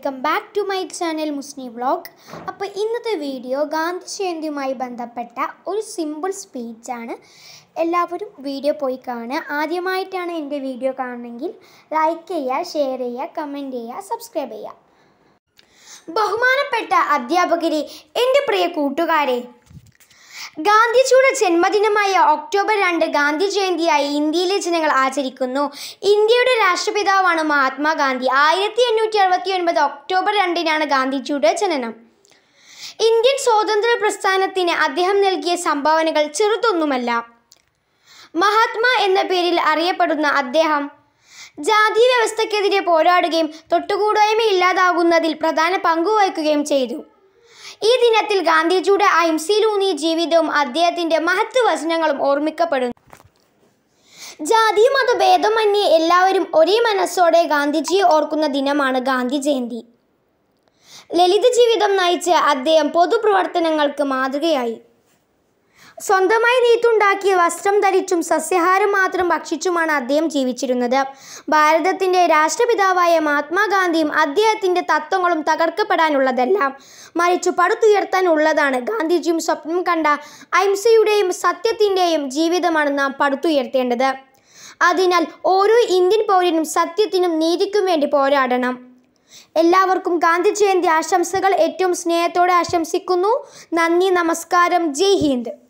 welcome back to my channel Musni vlog അപ്പോൾ ഇന്നത്തെ video Gandhi ജയന്തിയുമായി ബന്ധപ്പെട്ട ഒരു സിമ്പിൾ സ്പീച്ചാണ് എല്ലാവരും വീഡിയോ പോയി കാണുക ആദ്യമായിട്ടാണ് എൻ്റെ വീഡിയോ കാണുന്നതെങ്കിൽ ലൈക്ക് ചെയ്യുക ഷെയർ ചെയ്യുക കമൻറ്റ് ചെയ്യുക സബ്സ്ക്രൈബ് ചെയ്യുക ബഹുമാനപ്പെട്ട അധ്യാപകരെ എൻ്റെ പ്രിയ കൂട്ടുകാരെ ഗാന്ധിജിയുടെ ജന്മദിനമായ ഒക്ടോബർ രണ്ട് ഗാന്ധി ജയന്തിയായി ഇന്ത്യയിലെ ജനങ്ങൾ ആചരിക്കുന്നു ഇന്ത്യയുടെ രാഷ്ട്രപിതാവാണ് മഹാത്മാഗാന്ധി ആയിരത്തി എണ്ണൂറ്റി അറുപത്തി ഒൻപത് ഒക്ടോബർ രണ്ടിനാണ് ഗാന്ധിജിയുടെ ജനനം ഇന്ത്യൻ സ്വാതന്ത്ര്യ പ്രസ്ഥാനത്തിന് അദ്ദേഹം നൽകിയ സംഭാവനകൾ ചെറുതൊന്നുമല്ല മഹാത്മാ എന്ന പേരിൽ അറിയപ്പെടുന്ന അദ്ദേഹം ജാതി വ്യവസ്ഥക്കെതിരെ പോരാടുകയും തൊട്ടുകൂടായ്മ ഇല്ലാതാകുന്നതിൽ പ്രധാന പങ്കുവഹിക്കുകയും ചെയ്തു ഈ ദിനത്തിൽ ഗാന്ധിജിയുടെ അഹിംസയിലൂന്നിയ ജീവിതവും അദ്ദേഹത്തിൻ്റെ മഹത്വ വചനങ്ങളും ഓർമ്മിക്കപ്പെടുന്നു ജാതി മതഭേദമന്യേ എല്ലാവരും ഒരേ മനസ്സോടെ ഗാന്ധിജിയെ ഓർക്കുന്ന ദിനമാണ് ഗാന്ധി ജയന്തി ലളിത ജീവിതം നയിച്ച അദ്ദേഹം പൊതുപ്രവർത്തനങ്ങൾക്ക് മാതൃകയായി സ്വന്തമായി നെയ്ത്തുണ്ടാക്കിയ വസ്ത്രം ധരിച്ചും സസ്യാഹാരം മാത്രം ഭക്ഷിച്ചുമാണ് അദ്ദേഹം ജീവിച്ചിരുന്നത് ഭാരതത്തിൻ്റെ രാഷ്ട്രപിതാവായ മഹാത്മാഗാന്ധിയും അദ്ദേഹത്തിൻ്റെ തത്വങ്ങളും തകർക്കപ്പെടാനുള്ളതല്ല മറിച്ചു പടുത്തുയർത്താനുള്ളതാണ് ഗാന്ധിജിയും സ്വപ്നം കണ്ട അഹിംസയുടെയും സത്യത്തിൻ്റെയും ജീവിതമാണ് നാം പടുത്തുയർത്തേണ്ടത് അതിനാൽ ഓരോ ഇന്ത്യൻ പൗരനും സത്യത്തിനും നീതിക്കും വേണ്ടി പോരാടണം എല്ലാവർക്കും ഗാന്ധി ജയന്തി ആശംസകൾ ഏറ്റവും സ്നേഹത്തോടെ ആശംസിക്കുന്നു നന്ദി നമസ്കാരം ജയ് ഹിന്ദ്